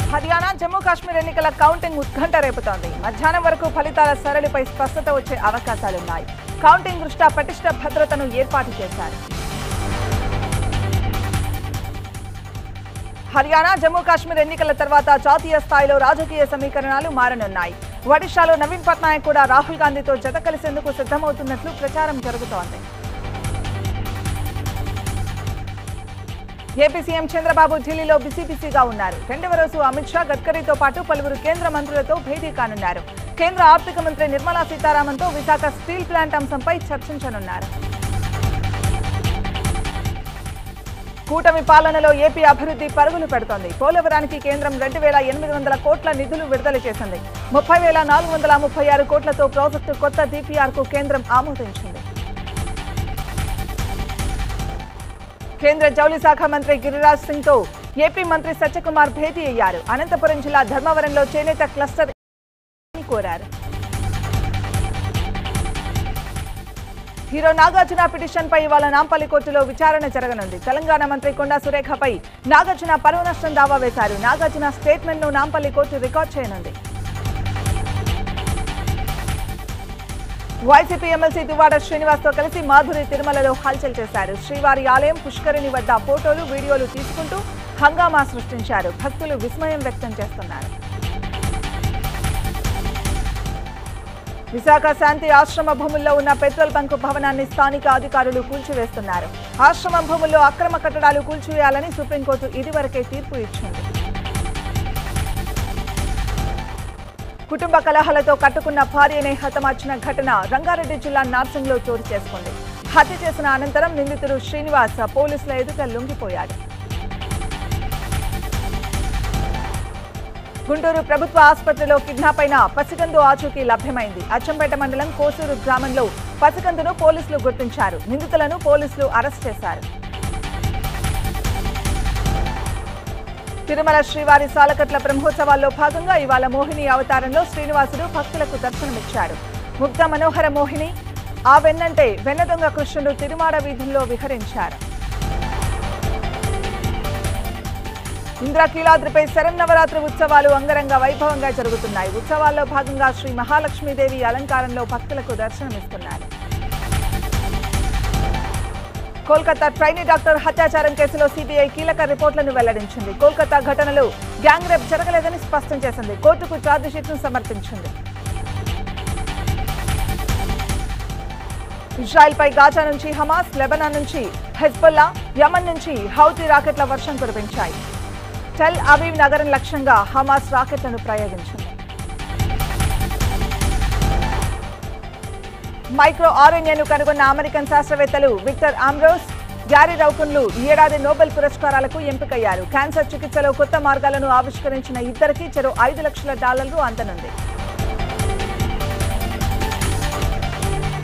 హర్యానా జమ్మూ కాశ్మీర్ ఎన్నికల కౌంటింగ్ ఉత్కంఠ రేపుతోంది మధ్యాహ్నం వరకు ఫలితాల సరళిపై స్పష్టత వచ్చే అవకాశాలున్నాయి కౌంటింగ్ దృష్ట్యా పటిష్ట భద్రతను ఏర్పాటు చేశారు హర్యానా జమ్మూ కాశ్మీర్ ఎన్నికల తర్వాత జాతీయ స్థాయిలో రాజకీయ సమీకరణాలు మారనున్నాయి ఒడిశాలో నవీన్ పట్నాయక్ కూడా రాహుల్ గాంధీతో జత కలిసేందుకు సిద్ధమవుతున్నట్లు ప్రచారం జరుగుతోంది ఏపీ సీఎం చంద్రబాబు ఢిల్లీలో బిజీ బిజీగా ఉన్నారు రెండవ రోజు అమిత్ షా గడ్కరీతో పాటు పలువురు కేంద్ర మంత్రులతో భేటీ కానున్నారు కేంద్ర ఆర్థిక మంత్రి నిర్మలా సీతారామన్తో విశాఖ స్టీల్ ప్లాంట్ అంశంపై చర్చించనున్నారు కూటమి పాలనలో ఏపీ అభివృద్ధి పరుగులు పెడుతోంది పోలవరానికి కేంద్రం రెండు వేల ఎనిమిది వందల కోట్ల నిధులు విడుదల చేసింది ముప్పై వేల నాలుగు వందల ముప్పై ఆరు కోట్లతో ప్రాజెక్టు కొత్త డిపిఆర్ కు కేంద్రం ఆమోదించింది కేంద్ర జౌళి శాఖ మంత్రి గిరిరాజ్ సింగ్ తో ఏపీ మంత్రి సత్యకుమార్ భేటీ అయ్యారు అనంతపురం జిల్లా ధర్మవరంలో చేనేత క్లస్టర్ కోరారు హీరో నాగార్జున పిటిషన్ పై ఇవాళ నాంపల్లి కోర్టులో విచారణ జరగనుంది తెలంగాణ మంత్రి కొండా సురేఖపై నాగార్జున పరువు నష్టం దావా వేశారు నాగార్జున స్టేట్మెంట్ ను నాంపల్లి కోర్టు రికార్డ్ చేయనుంది వైసీపీ ఎమ్మెల్సీ దువ్వాడ శ్రీనివాస్ తో కలిసి మాధురి తిరుమలలో హల్చల్ చేశారు శ్రీవారి ఆలయం పుష్కరిణి వద్ద ఫోటోలు వీడియోలు తీసుకుంటూ హంగామా సృష్టించారు భక్తులు విస్మయం వ్యక్తం చేస్తున్నారు విశాఖ శాంతి ఆశ్రమ భూముల్లో ఉన్న పెట్రోల్ బంకు భవనాన్ని స్థానిక అధికారులు కూల్చివేస్తున్నారు ఆశ్రమం భూముల్లో అక్రమ కట్టడాలు కూల్చివేయాలని సుప్రీంకోర్టు ఇదివరకే తీర్పు ఇచ్చింది కుటుంబ కలహాలతో కట్టుకున్న భార్యనే హతమార్చిన ఘటన రంగారెడ్డి జిల్లా నార్సింగ్లో చోటు చేసుకుంది హత్య చేసిన అనంతరం నిందితుడు శ్రీనివాస్ పోలీసుల ఎదుట లొంగిపోయాడు గుంటూరు ప్రభుత్వ ఆసుపత్రిలో కిడ్నాప్ అయిన పసికందు ఆచూకీ లభ్యమైంది అచ్చంపేట మండలం కోసూరు గ్రామంలో పసికందును పోలీసులు గుర్తించారు నిందితులను పోలీసులు అరెస్ట్ చేశారు తిరుమల శ్రీవారి సాలకట్ల బ్రహ్మోత్సవాల్లో భాగంగా ఇవాళ మోహిని అవతారంలో శ్రీనివాసుడు భక్తులకు దర్శనమిచ్చారు ముగ్ధ మనోహర మోహిని ఆ వెన్నంటే వెన్నదొంగ కృష్ణుడు తిరుమాడ వీధుల్లో విహరించారు ఇంద్రకీలాద్రిపై శరన్నవరాత్రి ఉత్సవాలు అంగరంగ వైభవంగా జరుగుతున్నాయి ఉత్సవాల్లో భాగంగా శ్రీ మహాలక్ష్మీదేవి అలంకారంలో భక్తులకు దర్శనమిస్తున్నారు కోల్కతా ట్రైనీ డాక్టర్ హత్యాచారం కేసులో సిబిఐ కీలక రిపోర్టులను వెల్లడించింది కోల్కతా ఘటనలో గ్యాంగ్ రేప్ జరగలేదని స్పష్టం చేసింది కోర్టుకు ఛార్జిషీట్ను సమర్పించింది ఇజ్రాయెల్పై గాజా నుంచి హమాస్ లెబనాన్ నుంచి హెజ్బొల్లా యమన్ నుంచి హౌతీ రాకెట్ల వర్షం కురిపించాయి టెల్ అవీవ్ నగరం లక్ష్యంగా హమాస్ రాకెట్లను ప్రయోగించింది మైక్రో ఆర్ఎన్ఏను కనుగొన్న అమెరికన్ శాస్త్రవేత్తలు విక్టర్ ఆమ్రోస్ గ్యారీ రౌకున్లు ఈ ఏడాది నోబెల్ పురస్కారాలకు ఎంపికయ్యారు క్యాన్సర్ చికిత్సలో కొత్త మార్గాలను ఆవిష్కరించిన ఇద్దరికి చెరో ఐదు లక్షల డాలర్లు అందనుంది